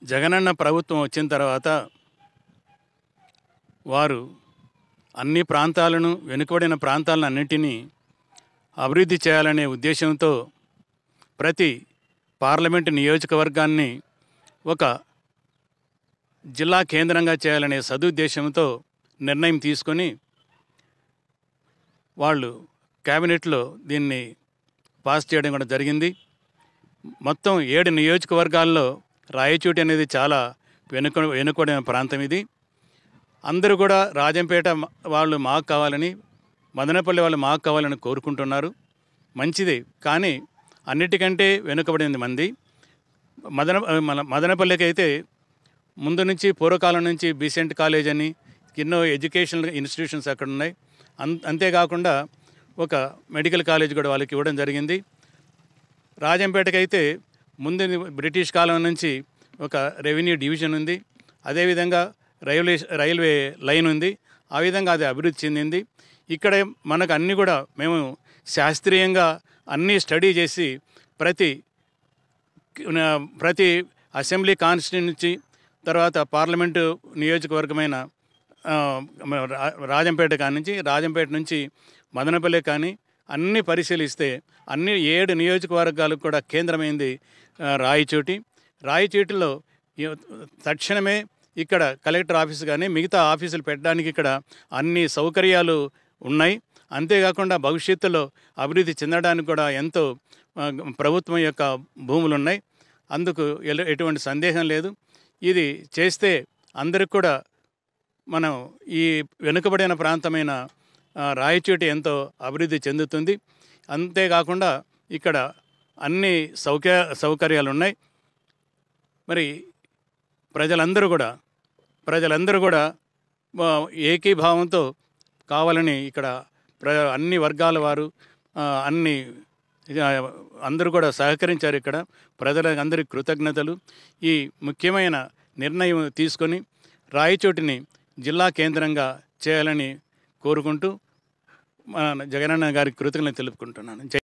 జగనన్న ప్రభుత్వం వచ్చిన తర్వాత వారు అన్ని ప్రాంతాలను వెనుకబడిన ప్రాంతాలను అన్నింటినీ అభివృద్ధి చేయాలనే ఉద్దేశంతో ప్రతి పార్లమెంటు నియోజకవర్గాన్ని ఒక జిల్లా కేంద్రంగా చేయాలనే సదుద్దేశంతో నిర్ణయం తీసుకొని వాళ్ళు క్యాబినెట్లో దీన్ని పాస్ చేయడం కూడా జరిగింది మొత్తం ఏడు నియోజకవర్గాల్లో రాయచోటి అనేది చాలా వెనుక వెనుకబడిన ప్రాంతం ఇది అందరూ కూడా రాజంపేట మ- వాళ్ళు మాకు కావాలని మదనపల్లి వాళ్ళు మాకు కావాలని కోరుకుంటున్నారు మంచిది కానీ అన్నిటికంటే వెనుకబడింది మంది మదన మన మదనపల్లికి అయితే ముందు నుంచి పూర్వకాలం నుంచి బీసెంట్ కాలేజ్ అని ఎన్నో ఎడ్యుకేషనల్ ఇన్స్టిట్యూషన్స్ అక్కడ ఉన్నాయి అన్ అంతేకాకుండా ఒక మెడికల్ కాలేజ్ కూడా వాళ్ళకి ఇవ్వడం జరిగింది రాజంపేటకి అయితే ముందు బ్రిటిష్ కాలం నుంచి ఒక రెవెన్యూ డివిజన్ ఉంది అదేవిధంగా రైల్వే రైల్వే లైన్ ఉంది ఆ విధంగా అది అభివృద్ధి చెందింది ఇక్కడ మనకు అన్నీ కూడా మేము శాస్త్రీయంగా అన్నీ స్టడీ చేసి ప్రతి నా- ప్రతి అసెంబ్లీ కాన్స్టిట్యూన్సీ తర్వాత పార్లమెంటు నియోజకవర్గమైన ఆ, రా- రాజంపేట కాడి నుంచి రాజంపేట నుంచి మదనపల్లి కానీ అన్ని పరిశీలిస్తే అన్ని ఏడు నియోజకవర్గాలకు కూడా కేంద్రమైంది ఆ, రాయచోటి రాయచోటిలో ఈ తక్షణమే ఇక్కడ కలెక్టర్ ఆఫీస్ కానీ మిగతా ఆఫీసులు పెట్టడానికి ఇక్కడ అన్ని సౌకర్యాలు ఉన్నాయి అంతేకాకుండా భవిష్యత్తులో అభివృద్ధి చెందడానికి కూడా ఎంతో ఆ, ప్రభుత్వం యొక్క భూములు ఉన్నాయి అందుకు ఎల- ఎటువంటి సందేహం లేదు ఇది చేస్తే అందరికి కూడా మనం ఈ వెనుకబడిన ప్రాంతమైన ఆ, రాయచోటి ఎంతో అభివృద్ధి చెందుతుంది అంతేకాకుండా ఇక్కడ అన్ని సౌక సౌకర్యాలు ఉన్నాయి మరి ప్రజలందరూ కూడా ప్రజలందరూ కూడా ఆ, ఏకీభావంతో కావాలని ఇక్కడ ప్ర అన్ని వర్గాల వారు ఆ, అన్ని ఆ, అందరూ కూడా సహకరించారు ఇక్కడ ప్రజలకు అందరికి కృతజ్ఞతలు ఈ ముఖ్యమైన నిర్ణయం తీసుకొని రాయచోటిని జిల్లా కేంద్రంగా చేయాలని కోరుకుంటూ మన జగనన్న గారికి కృతజ్ఞతలు తెలుపుకుంటున్నాను జై